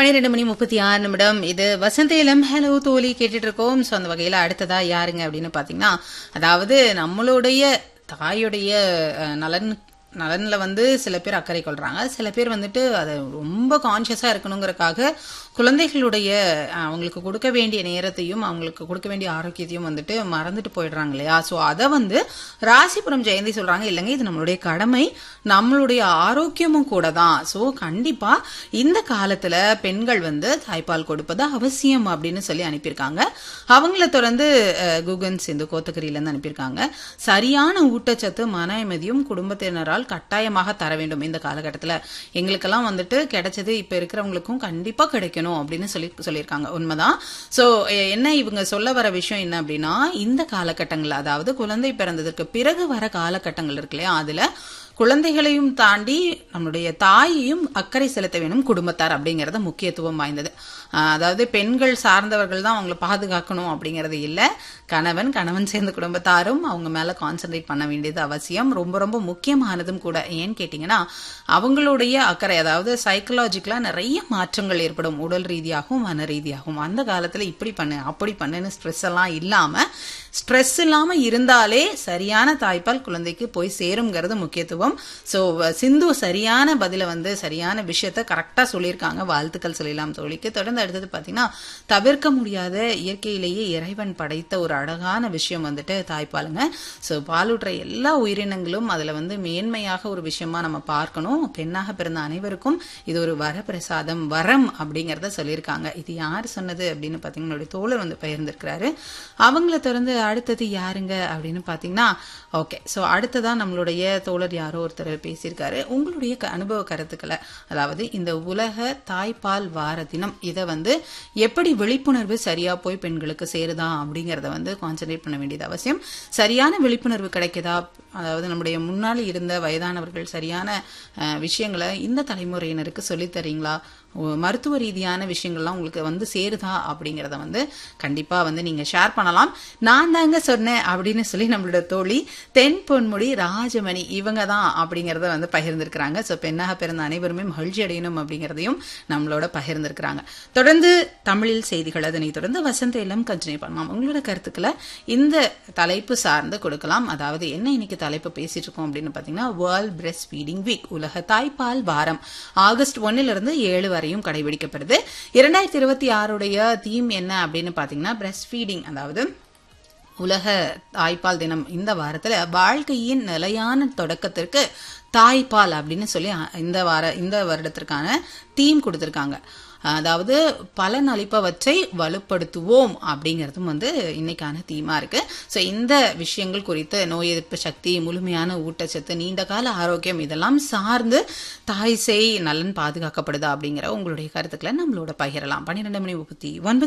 பன்னிரெண்டு மணி முப்பத்தி ஆறு நிமிடம் இது வசந்தேலம் ஹலோ தோழி கேட்டுட்டு இருக்கோம் ஸோ அந்த வகையில் அடுத்ததா யாருங்க அப்படின்னு பார்த்தீங்கன்னா அதாவது நம்மளுடைய தாயுடைய அஹ், நலன் நலனில் வந்து சில பேர் அக்கறை கொள்றாங்க சில பேர் வந்துட்டு அதை ரொம்ப கான்ஷியஸாக இருக்கணுங்கிறக்காக குழந்தைகளுடைய அஹ், அவங்களுக்கு கொடுக்க வேண்டிய நேரத்தையும் அவங்களுக்கு கொடுக்க வேண்டிய ஆரோக்கியத்தையும் வந்துட்டு மறந்துட்டு போயிடுறாங்க இல்லையா ஸோ அதை வந்து ராசிபுரம் ஜெயந்தி சொல்றாங்க இல்லைங்க இது நம்மளுடைய கடமை நம்மளுடைய ஆரோக்கியமும் கூட தான் ஸோ கண்டிப்பா இந்த காலத்துல பெண்கள் வந்து தாய்ப்பால் கொடுப்பது அவசியம் அப்படின்னு சொல்லி அனுப்பியிருக்காங்க அவங்கள தொடர்ந்து அஹ், குகன் சிந்து கோத்தகிரியில இருந்து அனுப்பியிருக்காங்க சரியான ஊட்டச்சத்து மன அமைதியும் குடும்பத்தினரால் கட்டாயமாக தர வேண்டும் இந்த காலகட்டத்துல எங்களுக்கெல்லாம் வந்துட்டு கிடைச்சது இப்ப இருக்கிறவங்களுக்கும் கண்டிப்பா கிடைக்கணும் அப்படின்னு சொல்லி சொல்லியிருக்காங்க உண்மைதான் சோ என்ன இவங்க சொல்ல வர விஷயம் என்ன அப்படின்னா இந்த காலகட்டங்கள்ல அதாவது குழந்தை பிறந்ததற்கு பிறகு வர காலகட்டங்கள் இருக்கு இல்லையா அதுல குழந்தைகளையும் தாண்டி நம்மளுடைய தாயையும் அக்கறை செலுத்த வேணும் குடும்பத்தார் அப்படிங்கறது முக்கியத்துவம் வாய்ந்தது ஆஹ் அதாவது பெண்கள் சார்ந்தவர்கள் தான் அவங்களை பாதுகாக்கணும் அப்படிங்கறது இல்ல கணவன் கணவன் சேர்ந்த குடும்பத்தாரும் அவங்க மேல கான்சென்ட்ரேட் பண்ண வேண்டியது அவசியம் ரொம்ப ரொம்ப முக்கியமானதும் கூட ஏன்னு கேட்டீங்கன்னா அவங்களுடைய அக்கறை அதாவது சைக்கலாஜிக்கலா நிறைய மாற்றங்கள் ஏற்படும் உடல் ரீதியாகவும் மன ரீதியாகவும் அந்த காலத்துல இப்படி பண்ணு அப்படி பண்ணுன்னு ஸ்ட்ரெஸ் எல்லாம் இல்லாம ஸ்ட்ரெஸ் இல்லாம இருந்தாலே சரியான தாய்ப்பால் குழந்தைக்கு போய் சேருங்கிறது முக்கியத்துவம் சோ சிந்து சரியான பதில வந்து சரியான விஷயத்த கரெக்டா சொல்லியிருக்காங்க வாழ்த்துக்கள் சொல்லலாம் தோழிக்கு தொடர்ந்து அடுத்தது பாத்தீங்கன்னா தவிர்க்க முடியாத இயற்கையிலேயே இறைவன் படைத்த ஒரு அழகான விஷயம் வந்துட்டு தாய்ப்பாலுங்க சோ பாலூற்ற எல்லா உயிரினங்களும் அதுல வந்து மேன்மையாக ஒரு விஷயமா நம்ம பார்க்கணும் பெண்ணாக பிறந்த அனைவருக்கும் இது ஒரு வரப்பிரசாதம் வரம் அப்படிங்கறத சொல்லியிருக்காங்க இது யார் சொன்னது அப்படின்னு பாத்தீங்கன்னா என்னுடைய தோழர் வந்து பகிர்ந்திருக்கிறாரு அவங்கள தொடர்ந்து அடுத்தது யாருங்க அப்படின்னு பாத்தீங்கன்னா ஓகே சோ அடுத்ததா நம்மளுடைய தோழர் யாரோ ஒருத்தர் பேசியிருக்காரு உங்களுடைய க- அனுபவ கருத்துக்களை அதாவது இந்த உலக தாய்ப்பால் வார தினம் இதை வந்து எப்படி விழிப்புணர்வு சரியா போய் பெண்களுக்கு சேருதா அப்படிங்கறத வந்து கான்சென்ட்ரேட் பண்ண வேண்டியது அவசியம் சரியான விழிப்புணர்வு கிடைக்குதா அதாவது நம்முடைய முன்னாள் இருந்த வயதானவர்கள் சரியான அஹ், விஷயங்களை இந்த தலைமுறையினருக்கு சொல்லித் தரீங்களா ஒ- மருத்துவ ரீதியான விஷயங்கள்லாம் உங்களுக்கு வந்து சேருதா அப்படிங்கறத வந்து கண்டிப்பா வந்து நீங்க ஷேர் பண்ணலாம் நான் தாங்க சொன்னேன் அப்படின்னு சொல்லி நம்மளோட தோழி தென் பொன்முடி ராஜமணி இவங்க தான் அப்படிங்கறத வந்து பகிர்ந்திருக்கிறாங்க சோ பெண்ணாக பிறந்த அனைவருமே மகிழ்ச்சி அடையணும் அப்படிங்கறதையும் நம்மளோட பகிர்ந்திருக்கிறாங்க தொடர்ந்து தமிழில் செய்திகள் அதனை தொடர்ந்து வசந்த இல்லம் கண்டினியூ பண்ணலாம் உங்களோட கருத்துக்களை இந்த தலைப்பு சார்ந்து கொடுக்கலாம் அதாவது என்ன இன்னைக்கு தலைப்பு பேசிட்டு இருக்கோம் அப்படின்னு பாத்தீங்கன்னா வேர்ல்ட் பிரஸ்ட் ஃபீடிங் வீக் உலக தாய்ப்பால் வாரம் ஆகஸ்ட் ஒன்னுல இருந்து ஏழு வரையும் கடைபிடிக்கப்படுது இரண்டாயிரத்தி இருபத்தி ஆறுடைய தீம் என்ன அப்படின்னு பாத்தீங்கன்னா பிரஸ்ட் ஃபீடிங் அதாவது உலக தாய்ப்பால் தினம் இந்த வாரத்துல வாழ்க்கையின் நிலையான தொடக்கத்திற்கு தாய்ப்பால் அப்படின்னு சொல்லி அ- இந்த வார இந்த வருடத்திற்கான தீம் கொடுத்திருக்காங்க அதாவது பலன் அளிப்பவற்றை வலுப்படுத்துவோம் அப்படிங்கறதும் வந்து இன்னைக்கான தீமா இருக்கு சோ இந்த விஷயங்கள் குறித்து நோய் எதிர்ப்பு சக்தி முழுமையான ஊட்டச்சத்து நீண்ட கால ஆரோக்கியம் இதெல்லாம் சார்ந்து தாய் சேய் நலன் பாதுகாக்கப்படுதா அப்படிங்கிற உங்களுடைய கருத்துக்களை நம்மளோட பகிரலாம் பன்னிரெண்டு மணி முப்பத்தி ஒன்பது